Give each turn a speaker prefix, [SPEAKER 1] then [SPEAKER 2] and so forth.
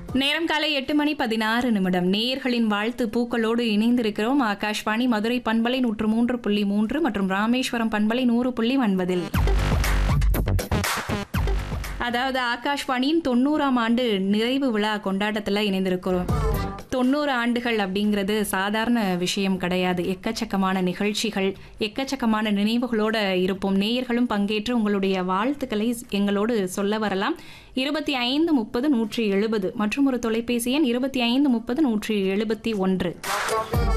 [SPEAKER 1] நேரம் காலை எட்டு மணி பதினாறு நிமிடம் நேயர்களின் வாழ்த்து பூக்களோடு இணைந்திருக்கிறோம் ஆகாஷ்வாணி மதுரை பண்பலை நூற்று மூன்று புள்ளி மூன்று மற்றும் ராமேஸ்வரம் பண்பலை நூறு புள்ளி ஒன்பதில் அதாவது ஆகாஷ்வாணியின் தொண்ணூறாம் ஆண்டு நிறைவு விழா கொண்டாட்டத்தில் இணைந்திருக்கிறோம் தொண்ணூறு ஆண்டுகள் அப்படிங்கிறது சாதாரண விஷயம் கிடையாது எக்கச்சக்கமான நிகழ்ச்சிகள் எக்கச்சக்கமான நினைவுகளோட இருப்போம் நேயர்களும் பங்கேற்று உங்களுடைய வாழ்த்துக்களை எங்களோடு சொல்ல வரலாம் இருபத்தி ஐந்து முப்பது நூற்றி எழுபது மற்றும் ஒரு தொலைபேசி எண் இருபத்தி ஐந்து முப்பது நூற்றி எழுபத்தி ஒன்று